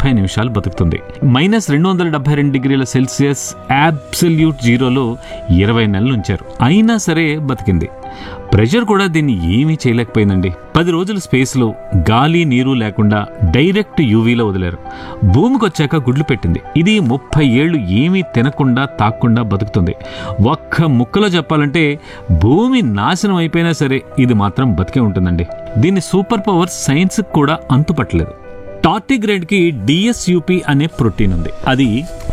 ముప్పై నిమిషాలు బతుకుతుంది మైనస్ రెండు వందల డెబ్బై రెండు డిగ్రీల సెల్సియస్ అబ్సల్యూట్ జీరోలో ఇరవై నెలలు ఉంచారు అయినా సరే బతికింది ప్రెషర్ కూడా దీన్ని ఏమీ చేయలేకపోయిందండి పది రోజులు స్పేస్లో గాలి నీరు లేకుండా డైరెక్ట్ యూవీలో వదిలారు భూమికి వచ్చాక గుడ్లు పెట్టింది ఇది ముప్పై ఏళ్ళు ఏమీ తినకుండా తాక్కుండా బతుకుతుంది ఒక్క ముక్కలో చెప్పాలంటే భూమి నాశనం అయిపోయినా సరే ఇది మాత్రం బతికే ఉంటుందండి దీని సూపర్ పవర్ సైన్స్కి కూడా అంతుపట్టలేదు టార్టిగ్రేడ్కి డిఎస్యూపి అనే ప్రోటీన్ ఉంది అది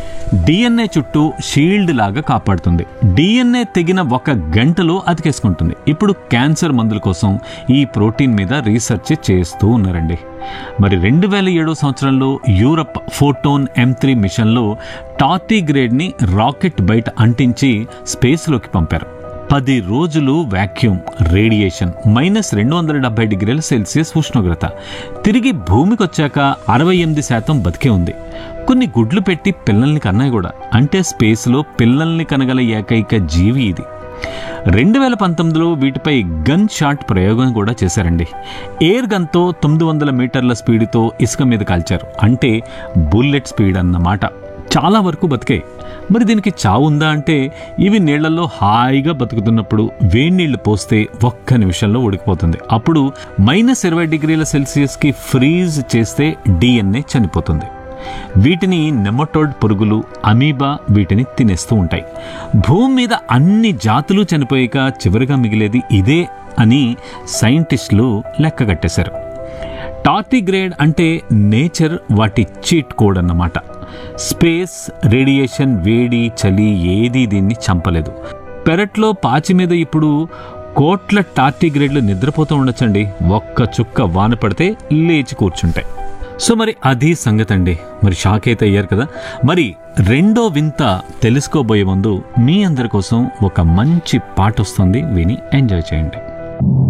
డిఎన్ఏ చుట్టూ షీల్డ్ లాగా కాపాడుతుంది డిఎన్ఏ తెగిన ఒక గంటలో అతికేసుకుంటుంది ఇప్పుడు క్యాన్సర్ మందుల కోసం ఈ ప్రోటీన్ మీద రీసెర్చ్ చేస్తూ ఉన్నారండి మరి రెండు వేల ఏడో సంవత్సరంలో యూరప్ ఫోటోన్ ఎం త్రీ మిషన్లో టార్టిగ్రేడ్ని రాకెట్ బయట అంటించి స్పేస్లోకి పంపారు పది రోజులు వాక్యూమ్ రేడియేషన్ మైనస్ రెండు వందల డెబ్బై డిగ్రీల సెల్సియస్ ఉష్ణోగ్రత తిరిగి భూమికి వచ్చాక అరవై ఎనిమిది శాతం బతికే ఉంది కొన్ని గుడ్లు పెట్టి పిల్లల్ని కన్నాయి కూడా అంటే స్పేస్లో పిల్లల్ని కనగల ఏకైక జీవి ఇది రెండు వేల పంతొమ్మిదిలో వీటిపై గన్ షాట్ ప్రయోగం కూడా చేశారండి ఎయిర్ గన్తో తొమ్మిది వందల మీటర్ల స్పీడ్తో ఇసుక మీద కాల్చారు అంటే బుల్లెట్ స్పీడ్ అన్నమాట చాలా వరకు బతికాయి మరి దీనికి చావు ఉందా అంటే ఇవి నీళ్లలో హాయిగా బతుకుతున్నప్పుడు వేడి నీళ్లు పోస్తే ఒక్క నిమిషంలో ఉడికిపోతుంది అప్పుడు మైనస్ ఇరవై డిగ్రీల సెల్సియస్కి ఫ్రీజ్ చేస్తే డిఎన్ఏ చనిపోతుంది వీటిని నెమటోడ్ పురుగులు అమీబా వీటిని తినేస్తూ ఉంటాయి భూమి మీద అన్ని జాతులు చనిపోయాక చివరిగా మిగిలేది ఇదే అని సైంటిస్టులు లెక్క కట్టేశారు టార్టిగ్రేడ్ అంటే నేచర్ వాటి చీట్ కోడ్ అన్నమాట స్పేస్ రేడియేషన్ వేడి చలి ఏదీ దీన్ని చంపలేదు పెరట్లో పాచి మీద ఇప్పుడు కోట్ల టార్టిగ్రేడ్లు నిద్రపోతూ ఉండొచ్చండి ఒక్క చుక్క వాన పడితే లేచి కూర్చుంటాయి సో మరి అది సంగతి అండి మరి షాక్ అయితే అయ్యారు కదా మరి రెండో వింత తెలుసుకోబోయే ముందు మీ అందరి కోసం ఒక మంచి పాట వస్తుంది విని ఎంజాయ్ చేయండి